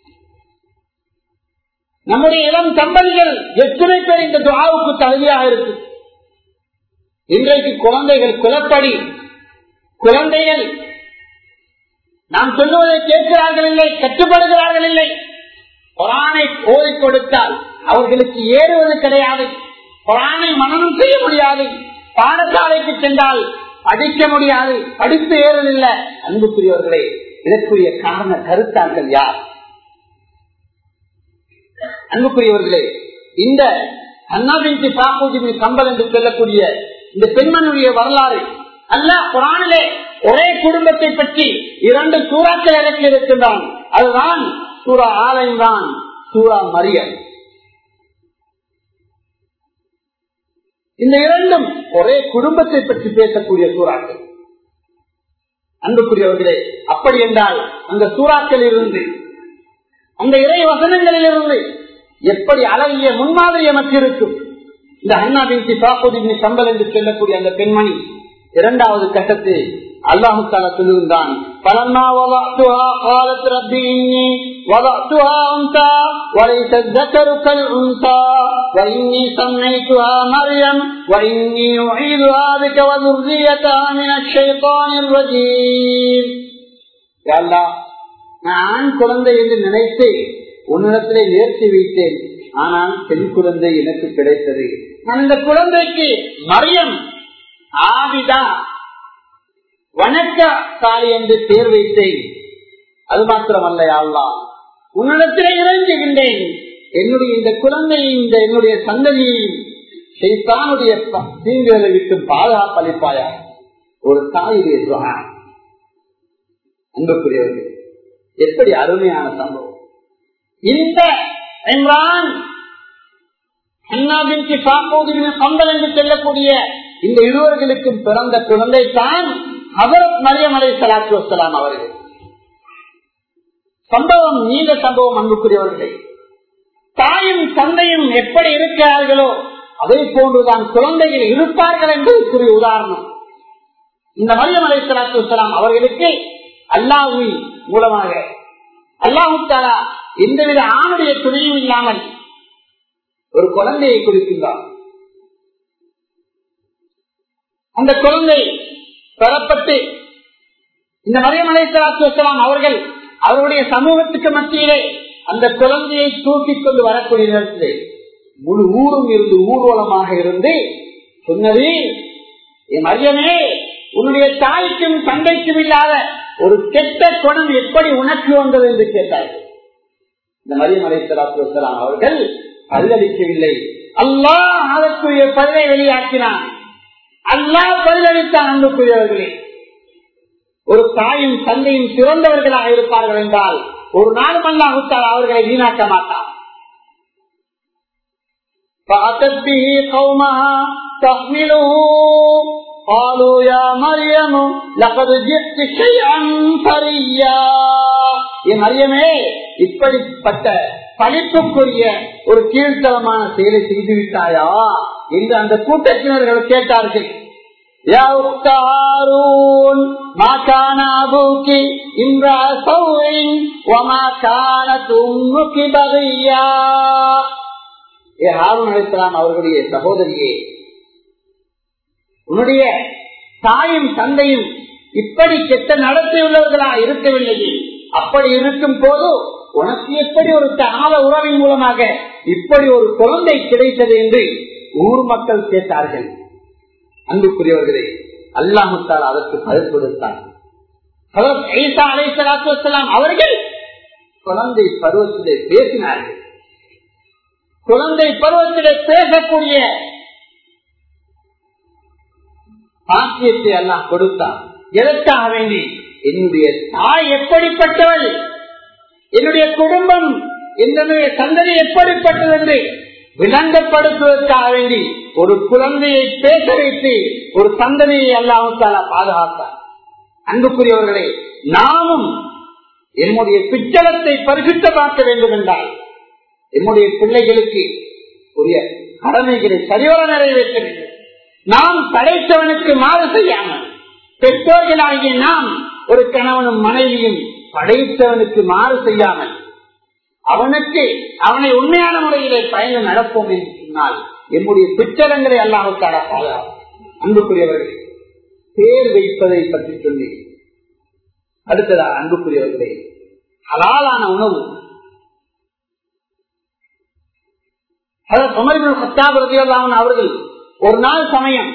நம்முடைய இளம் தம்பதிகள் எத்தனை பேர் இந்த துவாவுக்கு தகுதியாக இருக்கு இன்றைக்கு குழந்தைகள் குலப்படி குழந்தைகள் நாம் சொல்லுவதை கேட்கிறார்கள் இல்லை கட்டுப்படுகிறார்கள் இல்லை குரானை ஓதி கொடுத்தால் அவர்களுக்கு ஏறுவது கிடையாது குரானை மனநம் செய்ய முடியாது பாடசாலைக்கு சென்றால் படிக்க முடியாது படித்து ஏறுவதில்லை அன்புக்குரியவர்களே இதற்குரிய காரண கருத்தாக்கள் யார் அன்புக்குரியவர்களே இந்த அண்ணாபிந்தி பாப்பூஜி கம்பல் என்று சொல்லக்கூடிய இந்த பெண்மனுடைய வரலாறு அல்ல குரானிலே ஒரே குடும்பத்தை பற்றி இரண்டு சூறாக்கள் இறக்கி இருக்கின்றான் அதுதான் சூரா ஆலயம் தான் சூரா மரியல் இந்த இரண்டும் ஒரே குடும்பத்தை பற்றி பேசக்கூடிய சூறாக்கள் அன்புக்குரியவர்களே அப்படி என்றால் அந்த சூறாக்கள் இருந்து அந்த இறை வசனங்களில் இருந்து எப்படி அழகிய முன்மாதிரி நமக்கு இருக்கும் இந்த அண்ணா பிந்தி பாப்போதி சம்பல் என்று சொல்லக்கூடிய அந்த பெண்மணி இரண்டாவது கட்டத்தில் அல்லாஹு தாலா சொல்லுகின்றான் பலம்மா وضعتها قالت رب إني وضعتها أنثى وليس الذكر كالأنثى وإني سميتها مريم وإني أعيذها بك وذريتها من الشيطان الرجيم يا الله நான் ஆண் குழந்தை என்று நினைத்து உன்னிடத்திலே நேர்த்தி வைத்தேன் ஆனால் பெண் குழந்தை எனக்கு கிடைத்தது நான் இந்த குழந்தைக்கு மரியம் ஆவிதா வணக்கசாலி என்று பேர் வைத்தேன் அது மாத்திரமல்ல அல்லா உன்னிடத்திலே இறங்குகின்றேன் என்னுடைய இந்த குழந்தையை இந்த என்னுடைய சந்ததியையும் செய்தானுடைய தீங்குகளை விட்டு பாதுகாப்பளிப்பாயா ஒரு தாயுடைய துவா அன்புக்குரியவர்கள் எப்படி அருமையான சம்பவம் இந்த இம்ரான் அண்ணாவிற்கு பாப்போதுவின் கம்பல் என்று சொல்லக்கூடிய இந்த இருவர்களுக்கும் பிறந்த குழந்தை தான் ஹசரத் மரியம் அலை சலாத்து வசலாம் அவர்கள் சம்பவம் நீண்ட சம்பவம் அன்புக்குரியவர்களே தாயும் தந்தையும் எப்படி இருக்கிறார்களோ அதே போன்றுதான் குழந்தைகள் இருப்பார்கள் என்பதற்குரிய உதாரணம் இந்த மரியம் அலை சலாத்து வசலாம் அவர்களுக்கு அல்லாஹி மூலமாக அல்லாஹு தாலா எந்தவித ஆணுடைய துணையும் இல்லாமல் ஒரு குழந்தையை கொடுக்கின்றார் அந்த குழந்தை பெறப்பட்டு இந்த மரியம் அலைசலாத்து வசலாம் அவர்கள் அவருடைய சமூகத்துக்கு மத்தியிலே அந்த குழந்தையை தூக்கி கொண்டு வரக்கூடிய நேரத்திலே முழு ஊரும் இருந்து ஊர்வலமாக இருந்து சொன்னது என் மரியமே உன்னுடைய தாய்க்கும் தந்தைக்கும் இல்லாத ஒரு கெட்ட குணம் எப்படி உனக்கு வந்தது என்று கேட்டார்கள் இந்த மரியம் அலைசலாத்து வசலாம் அவர்கள் பதிலளிக்கவில்லை அல்லாஹ் அதற்குரிய பதிலை வெளியாக்கினான் அல்லாஹ் பதிலளித்தான் அன்புக்குரியவர்களே ஒரு தாயும் தந்தையும் சிறந்தவர்களாக இருப்பார்கள் என்றால் ஒரு நாளும் அல்லாஹுத்தால் அவர்களை வீணாக்க மாட்டார் فأتت به قومها تحمله قالوا يا مريم لقد جئت شيئا فريا என் மரியமே இப்படிப்பட்ட பழிப்புக்குரிய ஒரு கீழ்த்தரமான செயலை செய்து விட்டாயா என்று அந்த கூட்டத்தினர்கள் கேட்டார்கள் يا أخت هارون ما كان أبوك امرأ سوء وما كانت أمك بغيا ஏ ஹாரூன் அலிஸ்லாம் அவர்களுடைய சகோதரியே உன்னுடைய தாயும் தந்தையும் இப்படி கெட்ட நடத்தியுள்ளவர்களா இருக்கவில்லையே அப்படி இருக்கும் போது உனக்கு எப்படி ஒரு தாள உறவின் மூலமாக இப்படி ஒரு குழந்தை கிடைத்தது என்று ஊர் மக்கள் கேட்டார்கள் அன்புக்குரியவர்களே அல்லாமுத்தால் அதற்கு பதில் கொடுத்தார் அவர்கள் குழந்தை பருவத்திலே பேசினார்கள் குழந்தை பருவத்திலே பேசக்கூடிய பாக்கியத்தை எல்லாம் கொடுத்தார் எதற்காக வேண்டி என்னுடைய தாய் எப்படிப்பட்டவள் என்னுடைய குடும்பம் என்னுடைய சந்ததி எப்படிப்பட்டது என்று விளங்கப்படுத்துவதற்காக வேண்டி ஒரு குழந்தையை பேச வைத்து ஒரு சந்ததியை அல்லாமத்தால பாதுகாத்தார் அன்புக்குரியவர்களே நாமும் என்னுடைய பிச்சலத்தை பரிசுத்த பார்க்க வேண்டும் என்றால் என்னுடைய பிள்ளைகளுக்கு உரிய கடமைகளை சரிவர நிறைவேற்ற வேண்டும் நாம் படைத்தவனுக்கு மாறு செய்யாமல் பெற்றோர்களாகிய நாம் ஒரு கணவனும் மனைவியும் படைத்தவனுக்கு மாறு செய்யாமல் அவனுக்கு அவனை உண்மையான முறையிலே பயந்து நடப்போம் என்று சொன்னால் என்னுடைய பிச்சலங்களை அல்லாஹுக்காக அன்புக்குரியவர்கள் பேர் வைப்பதை பற்றி சொல்லி அடுத்ததாக அன்புக்குரியவர்களே ஹலாலான உணவு அவர்கள் ஒரு நாள் சமயம்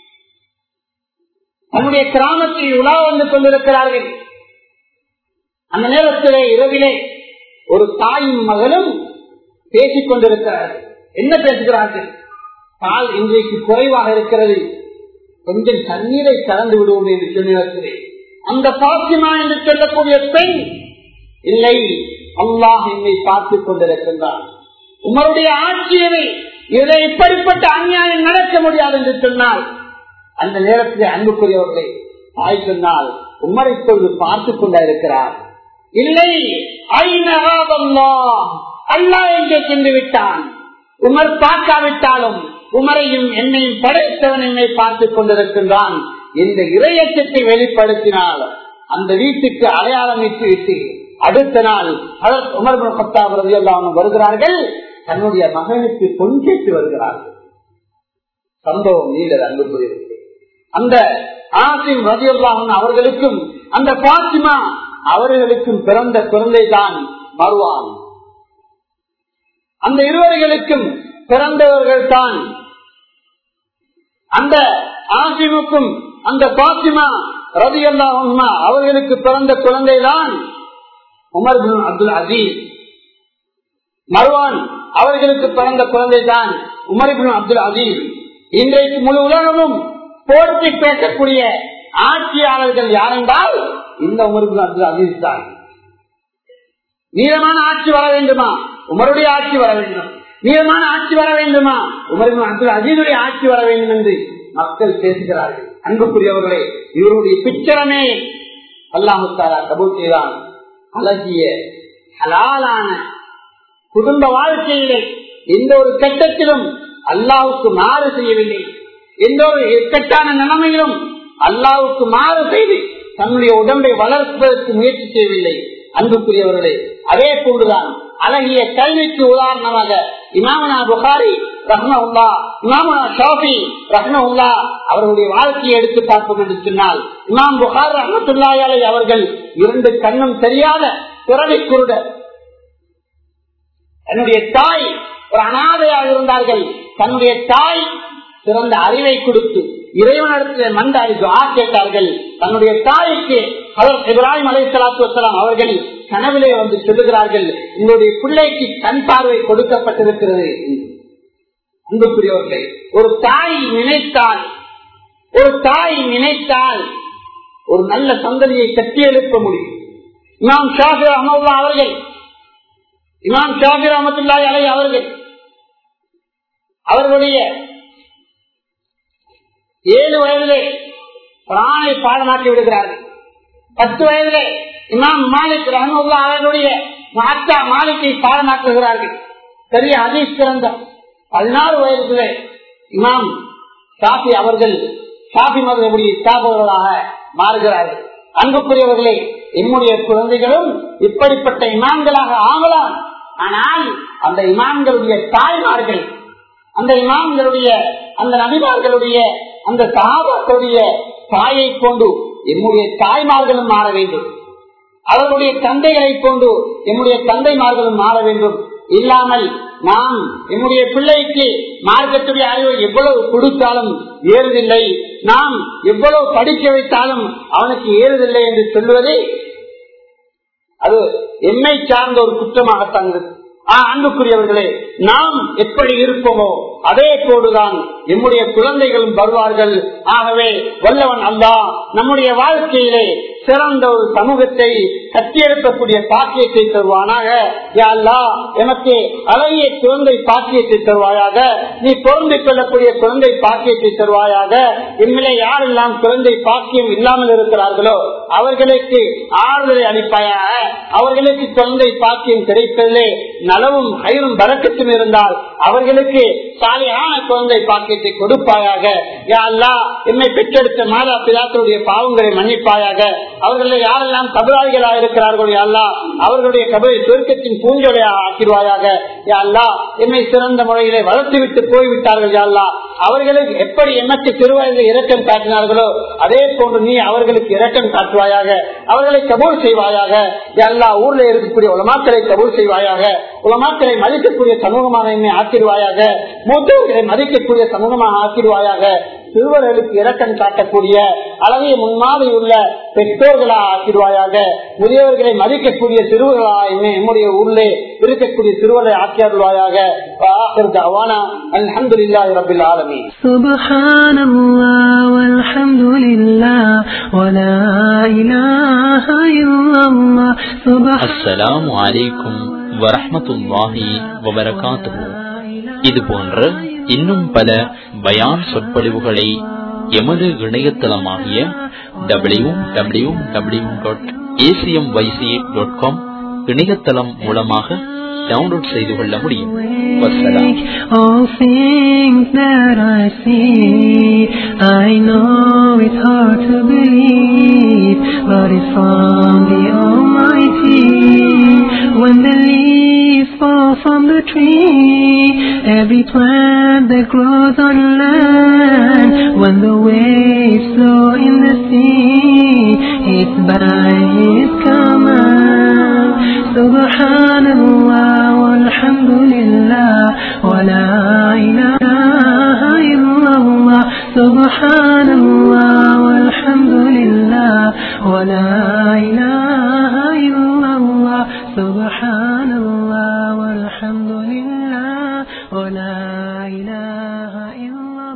தன்னுடைய கிராமத்தில் உலா வந்து கொண்டிருக்கிறார்கள் அந்த நேரத்திலே இரவிலே ஒரு தாயும் மகளும் பேசிக் கொண்டிருக்கிறார்கள் என்ன பேசுகிறார்கள் பால் இன்றைக்கு குறைவாக இருக்கிறது கொஞ்சம் தண்ணீரை கலந்து விடுவோம் என்று சொல்லியிருக்கிறேன் அந்த பாத்திமா என்று சொல்லக்கூடிய பெண் இல்லை அல்லாஹ் என்னை பார்த்துக் கொண்டிருக்கின்றான் உங்களுடைய ஆட்சியவை இதை இப்படிப்பட்ட அநியாயம் நடக்க முடியாது என்று சொன்னால் அந்த நேரத்தில் அன்புக்குரியவர்களை தாய் சொன்னால் உமரை கொண்டு பார்த்துக் கொண்டா இருக்கிறார் இல்லை அல்லா எங்கே சென்று விட்டான் உமர் பார்க்காவிட்டாலும் உமரையும் என்னையும் படைத்தவன் என்னை பார்த்துக் கொண்டிருக்கின்றான் இந்த இரையச்சத்தை வெளிப்படுத்தினால் அந்த வீட்டுக்கு அடையாளம் இட்டு விட்டு அடுத்த நாள் உமர் பத்தாவது எல்லாம் வருகிறார்கள் தன்னுடைய மகனுக்கு பொன்கேட்டு வருகிறார்கள் சம்பவம் நீண்டது அன்புக்குரியவர்கள் அந்த ஆசிம் ரதியுல்லாஹன் அவர்களுக்கும் அந்த பாத்திமா அவர்களுக்கும் பிறந்த குழந்தை தான் மறுவான் அந்த இருவர்களுக்கும் பிறந்தவர்கள் தான் அந்த ஆசிமுக்கும் அந்த பாத்திமா ரவி அல்லா அவர்களுக்கு பிறந்த குழந்தை தான் Umar bin Abdul Aziz Marwan அவர்களுக்கு பிறந்த குழந்தை தான் உமர் பின் அப்துல் அசீஸ் இன்றைக்கு முழு உலகமும் போட்டி பேசக்கூடிய ஆட்சியாளர்கள் யாரென்றால் இந்த உமர் பின் அப்துல் அசீஸ் தான் நீளமான ஆட்சி வர வேண்டுமா உமருடைய ஆட்சி வர வேண்டும் நீளமான ஆட்சி வர வேண்டுமா உமரின் அப்துல் அஜீதுடைய ஆட்சி வர வேண்டும் என்று மக்கள் பேசுகிறார்கள் அன்புக்குரியவர்களே இவருடைய பிச்சரமே அல்லாமுத்தாரா கபூல் செய்தான் அழகிய ஹலாலான குடும்ப வாழ்க்கையிலே எந்த ஒரு கட்டத்திலும் அல்லாவுக்கு மாறு செய்யவில்லை எந்த ஒரு இக்கட்டான நிலைமையிலும் அல்லாவுக்கு மாறு செய்து தன்னுடைய உடம்பை வளர்ப்பதற்கு முயற்சி செய்யவில்லை அன்புக்குரியவர்களே அதே போன்றுதான் அழகிய கல்விக்கு உதாரணமாக இமாமனா புகாரி ரஹ்மவுல்லா இமாமனா ஷாஃபி ரஹ்மவுல்லா அவர்களுடைய வாழ்க்கையை எடுத்து பார்ப்போம் என்று சொன்னால் இமாம் புகார் ரஹமத்துல்லாயாலை அவர்கள் இரண்டு கண்ணும் தெரியாத பிறவி குருட தன்னுடைய தாய் ஒரு அனாதையாக இருந்தார்கள் தன்னுடைய தாய் சிறந்த அறிவை கொடுத்து இறைவனிடத்தில் மந்தாரி துவா கேட்டார்கள் தன்னுடைய தாய்க்கு அவர் இப்ராஹிம் அலை சலாத்து வலாம் அவர்கள் கனவிலே வந்து சொல்லுகிறார்கள் உங்களுடைய பிள்ளைக்கு கண் பார்வை கொடுக்கப்பட்டிருக்கிறது அன்புக்குரியவர்களே ஒரு தாய் நினைத்தால் ஒரு தாய் நினைத்தால் ஒரு நல்ல சந்ததியை கட்டி எழுப்ப முடியும் இமாம் ஷாஃபி அஹமதுல்லா அவர்கள் இமாம் ஷாஃபி அஹமத்துல்லாய் அலை அவர்கள் அவர்களுடைய ஏழு வயதிலே பிராணை பாடமாக்கி விடுகிறார்கள் பத்து வயதிலே இமாம் மாலிக் ரஹமுல்லா அவர்களுடைய மாத்தா மாளிகை பாடமாக்குகிறார்கள் பெரிய ஹதீஸ் கிரந்தம் பதினாறு வயதுகளே இமாம் ஷாஃபி அவர்கள் ஷாஃபி மதனுடைய ஸ்தாபகர்களாக மாறுகிறார்கள் அன்புக்குரியவர்களே என்னுடைய குழந்தைகளும் இப்படிப்பட்ட இமாம்களாக ஆகலாம் ஆனால் அந்த இமாம்களுடைய தாய்மார்கள் அந்த இமாம்களுடைய அந்த நபிமார்களுடைய அந்த சகாபாக்களுடைய தாயை கொண்டு என்னுடைய தாய்மார்களும் மாற வேண்டும் அவர்களுடைய தந்தைகளை கொண்டு என்னுடைய தந்தைமார்களும் மாற வேண்டும் இல்லாமல் நாம் என்னுடைய பிள்ளைக்கு மார்க்கத்துடைய அறிவை எவ்வளவு கொடுத்தாலும் ஏறுதில்லை நாம் எவ்வளவு படிக்க வைத்தாலும் அவனுக்கு ஏறுதில்லை என்று சொல்லுவதை அது என்னை சார்ந்த ஒரு குற்றமாகத்தான் இருக்கு அன்புக்குரியவர்களே நாம் எப்படி இருப்போமோ அதே போடுதான் நம்முடைய குழந்தைகளும் வருவார்கள் ஆகவே வல்லவன் அல்லா நம்முடைய வாழ்க்கையிலே சிறந்த ஒரு சமூகத்தை கட்டியெழுப்பக்கூடிய பாக்கியத்தை தருவானாக யாழ்லா எனக்கு அழகிய குழந்தை பாக்கியத்தை தருவாயாக நீ பொருந்தி கொள்ளக்கூடிய குழந்தை பாக்கியத்தை தருவாயாக இனிமேலே யாரெல்லாம் குழந்தை பாக்கியம் இல்லாமல் இருக்கிறார்களோ அவர்களுக்கு ஆறுதலை அளிப்பாயாக அவர்களுக்கு குழந்தை பாக்கியம் கிடைப்பதிலே நலவும் கயிறும் பறக்கத்தும் இருந்தால் அவர்களுக்கு சாலையான குழந்தை பாக்கியத்தை கொடுப்பாயாக யாழ்லா என்னை பெற்றெடுத்த மாதா பிதாக்களுடைய பாவங்களை மன்னிப்பாயாக அவர்களை யாரெல்லாம் கபராளிகளாக இருக்கிறார்களோ அல்லா அவர்களுடைய கபரை சுருக்கத்தின் பூஞ்சொலையாக ஆக்கிடுவாயாக யாழ்லா என்னை சிறந்த முறையிலே வளர்த்து விட்டு போய்விட்டார்கள் யாழ்லா அவர்களுக்கு எப்படி எமக்கு திருவயதில் இரக்கம் காட்டினார்களோ அதே போன்று நீ அவர்களுக்கு இரக்கம் காட்டுவாயாக அவர்களை கபூல் செய்வாயாக எல்லா ஊர்ல இருக்கக்கூடிய உலமாக்களை கபூல் செய்வாயாக உலமாக்களை மதிக்கக்கூடிய சமூகமாக என்னை ஆக்கிடுவாயாக மூத்தவர்களை மதிக்கக்கூடிய சமூகமாக ஆக்கிடுவாயாக சிறுவர்களுக்கு இரக்கம் காட்டக்கூடிய அளவிய முன்மாதிரி உள்ள பெற்றோர்களா ஆக்கிடுவாயாக முதியவர்களை மதிக்கக்கூடிய சிறுவர்களா என்ன நம்முடைய ஊரிலே இருக்கக்கூடிய சிறுவர்களை ஆக்கிடுவாயாக அல்ஹம்துலில்லாஹி ரப்பில் ஆலமீன் سبحان الله والحمد لله ولا إله إلا الله سبحان அஸ்ஸலாமு அலைக்கும் வரஹ்மத்துல்லாஹி வபரகாத்துஹு இது போன்ற இன்னும் பல பயான் சொற்பொழிவுகளை எமது இணையதளமாகிய W W W dot ACM YC dot com இணையதளம் மூலமாக டவுன்லோட் செய்து கொள்ள முடியும் வசலாம் All things that I see, I know it's hard to believe, but it's from the Almighty. When the leaves fall from the tree, every plant that grows on land, when the waves flow in the sea, it's by His command. Subhanallah walhamdulillah wa la ilaha illallah. Subhanallah walhamdulillah wa la ilaha illallah. Subhanallah walhamdulillah wa la ilaha illallah.